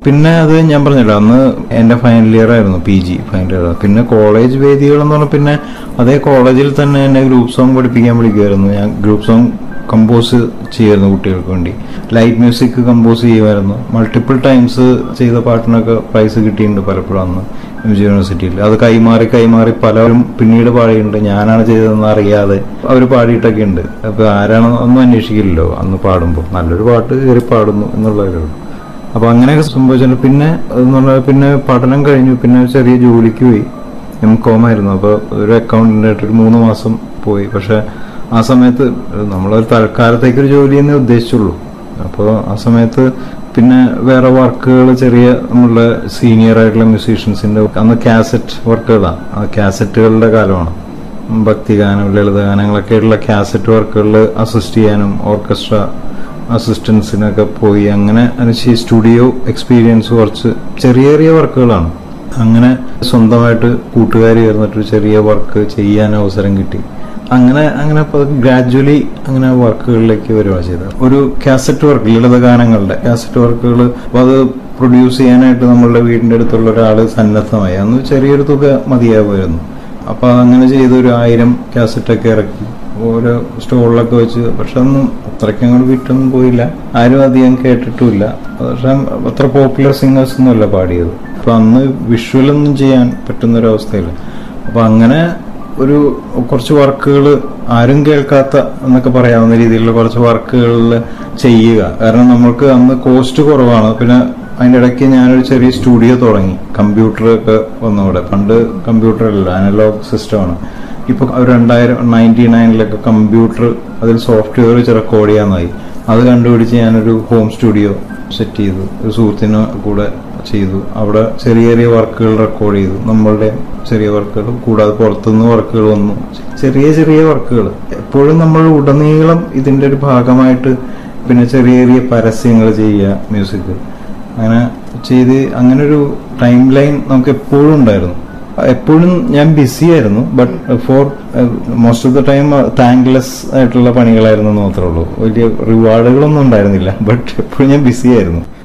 പിന്നെ അത് ഞാൻ പറഞ്ഞല്ലോ അന്ന് എന്റെ ഫൈനൽ ഇയർ ആയിരുന്നു പി ജി ഫൈനൽ ഇയർ പിന്നെ കോളേജ് വേദികൾ എന്ന് പറഞ്ഞാൽ പിന്നെ അതേ കോളേജിൽ തന്നെ എന്നെ ഗ്രൂപ്പ് സോങ് പഠിപ്പിക്കാൻ വിളിക്കുമായിരുന്നു ഞാൻ ഗ്രൂപ്പ് സോങ് കമ്പോസ് ചെയ്യായിരുന്നു കുട്ടികൾക്ക് വേണ്ടി ലൈറ്റ് മ്യൂസിക് കമ്പോസ് ചെയ്യുമായിരുന്നു മൾട്ടിപ്പിൾ ടൈംസ് ചെയ്ത പാട്ടിനൊക്കെ പ്രൈസ് കിട്ടിയിട്ടുണ്ട് പലപ്പോഴും അന്ന് എം ജി യൂണിവേഴ്സിറ്റിയിൽ അത് കൈമാറി കൈമാറി പലരും പിന്നീട് പാടിയിട്ടുണ്ട് ഞാനാണ് ചെയ്തതെന്ന് അറിയാതെ അവർ പാടിയിട്ടൊക്കെ ഉണ്ട് അപ്പൊ ആരാണ് ഒന്നും അന്വേഷിക്കില്ലല്ലോ അന്ന് പാടുമ്പോൾ നല്ലൊരു പാട്ട് കയറി പാടുന്നു എന്നുള്ളതേ ഉള്ളൂ അപ്പൊ അങ്ങനെയൊക്കെ സംഭവിച്ചിട്ടുണ്ട് പിന്നെ എന്ന് പറഞ്ഞാൽ പിന്നെ പഠനം കഴിഞ്ഞു പിന്നെ ചെറിയ ജോലിക്ക് പോയി എം കോം ആയിരുന്നു അപ്പൊ ഒരു അക്കൗണ്ടന്റ് ആയിട്ട് ഒരു മൂന്ന് മാസം പോയി പക്ഷെ ആ സമയത്ത് നമ്മളൊരു തൽക്കാലത്തേക്ക് ഒരു ജോലി എന്നേ ഉദ്ദേശിച്ചുള്ളൂ അപ്പോൾ ആ സമയത്ത് പിന്നെ വേറെ വർക്കുകൾ ചെറിയ നമ്മളുടെ സീനിയർ ആയിട്ടുള്ള മ്യൂസീഷ്യൻസിന്റെ അന്ന് കാസറ്റ് വർക്കുകളാണ് ആ കാസറ്റുകളുടെ കാലമാണ് ഭക്തിഗാനം ലളിതഗാനങ്ങളൊക്കെ ഉള്ള കാസറ്റ് വർക്കുകളിൽ അസിസ്റ്റ് ചെയ്യാനും ഓർക്കസ്ട്ര അസിസ്റ്റൻസിനൊക്കെ പോയി അങ്ങനെ അനുസരിച്ച് സ്റ്റുഡിയോ എക്സ്പീരിയൻസ് കുറച്ച് ചെറിയ ചെറിയ വർക്കുകളാണ് അങ്ങനെ സ്വന്തമായിട്ട് കൂട്ടുകാരി ചേർന്നിട്ട് ഒരു ചെറിയ വർക്ക് ചെയ്യാൻ അവസരം കിട്ടി അങ്ങനെ അങ്ങനെ ഗ്രാജുവലി അങ്ങനെ വർക്കുകളിലേക്ക് വരിക ചെയ്തത് ഒരു കാസറ്റ് വർക്ക് ലളിത ഗാനങ്ങളുടെ കാസറ്റ് വർക്കുകൾ അപ്പോൾ അത് പ്രൊഡ്യൂസ് ചെയ്യാനായിട്ട് നമ്മളുടെ വീടിന്റെ അടുത്തുള്ള ഒരാൾ സന്നദ്ധമായി അന്ന് ചെറിയൊരു തുക മതിയാവുമായിരുന്നു അപ്പൊ അങ്ങനെ ചെയ്ത് ഒരു ആയിരം കാസറ്റൊക്കെ ഇറക്കി ഓരോ സ്റ്റോളിലൊക്കെ വെച്ച് പക്ഷെ ഒന്നും അത്രയ്ക്ക് അങ്ങോട്ട് വിറ്റൊന്നും പോയില്ല ആരും അധികം കേട്ടിട്ടുമില്ല പക്ഷെ അത്ര പോപ്പുലർ സിംഗേഴ്സ് ഒന്നും അല്ല പാടിയത് അപ്പൊ അന്ന് വിഷ്വലൊന്നും ചെയ്യാൻ പറ്റുന്ന ഒരു അവസ്ഥയില്ല അപ്പൊ അങ്ങനെ ഒരു കുറച്ച് വർക്കുകൾ ആരും കേൾക്കാത്ത എന്നൊക്കെ പറയാവുന്ന രീതിയിലുള്ള കുറച്ച് വർക്കുകളിൽ ചെയ്യുക കാരണം നമ്മൾക്ക് അന്ന് കോസ്റ്റ് കുറവാണ് പിന്നെ അതിന്റെ ഇടയ്ക്ക് ഞാനൊരു ചെറിയ സ്റ്റുഡിയോ തുടങ്ങി കമ്പ്യൂട്ടർ ഒക്കെ വന്നവിടെ പണ്ട് കമ്പ്യൂട്ടർ അല്ല അനലോഗ് സിസ്റ്റമാണ് ഇപ്പൊ ഒരു രണ്ടായിരം നയൻറ്റി നയനിലൊക്കെ കമ്പ്യൂട്ടർ അതിൽ സോഫ്റ്റ്വെയർ വെച്ച് റെക്കോർഡ് ചെയ്യാന്നായി അത് കണ്ടുപിടിച്ച് ഞാനൊരു ഹോം സ്റ്റുഡിയോ സെറ്റ് ചെയ്തു ഒരു സുഹൃത്തിന് കൂടെ ചെയ്തു അവിടെ ചെറിയ ചെറിയ വർക്കുകൾ റെക്കോർഡ് ചെയ്തു നമ്മളുടെ ചെറിയ വർക്കുകൾ കൂടാതെ പുറത്തുനിന്ന് വർക്കുകൾ വന്നു ചെറിയ ചെറിയ വർക്കുകൾ എപ്പോഴും നമ്മൾ ഉടനീളം ഇതിന്റെ ഒരു ഭാഗമായിട്ട് പിന്നെ ചെറിയ ചെറിയ പരസ്യങ്ങൾ ചെയ്യുക മ്യൂസിക് അങ്ങനെ ചെയ്ത് അങ്ങനെ ഒരു ടൈം ലൈൻ നമുക്ക് എപ്പോഴും ഉണ്ടായിരുന്നു എപ്പോഴും ഞാൻ ബിസി ആയിരുന്നു but for most of the time thankless ആയിട്ടുള്ള പണികളായിരുന്നു എന്ന് മാത്രമേ ഉള്ളൂ വലിയ റിവാർഡുകളൊന്നും ഉണ്ടായിരുന്നില്ല ബട്ട് എപ്പോഴും ഞാൻ ബിസി ആയിരുന്നു